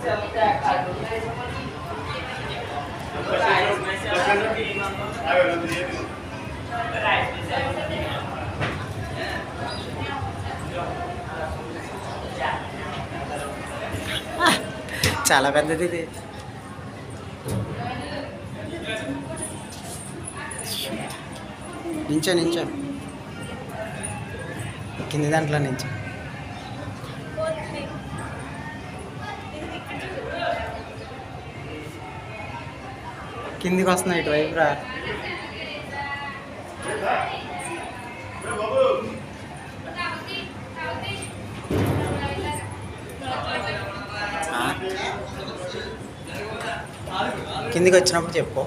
చాలా పెద్దది ఇది నించో నించో కింది దాంట్లో నించో కిందికి వస్తున్నాయి ఇటువైపు రా ఆ. కిందికి వచ్చినప్పుడు చెప్పు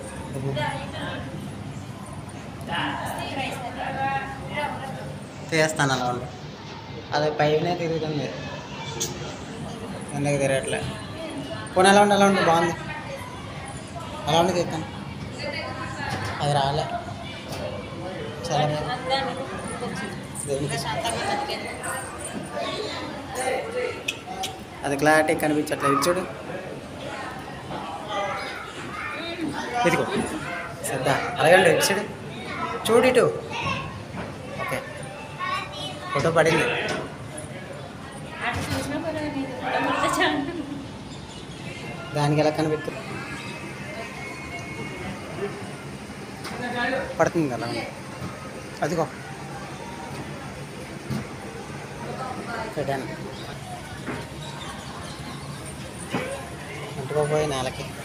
తీస్తాను అలా ఉండు అదే పైనే తిరుగుతుంది ఎందుకు తిరగట్లే పోనీ అలా ఉండి అలా ఉండి బాగుంది అలా ఉండి తీస్తాను అది రాలే చాలా బాగుంది. దేనికి? అది క్లారిటీ కనిపించట్లేదు ఇది చూడు ఇదిగో శ్రద్ధ అలాగండి ఇటు చూడు చూడు ఇటు ఓకే ఫోటో పడింది దానికి ఎలా కనిపిస్తుంది పడుతుంది కదా అదిగో పెట్టాను అంటుకోపోయి నేలకి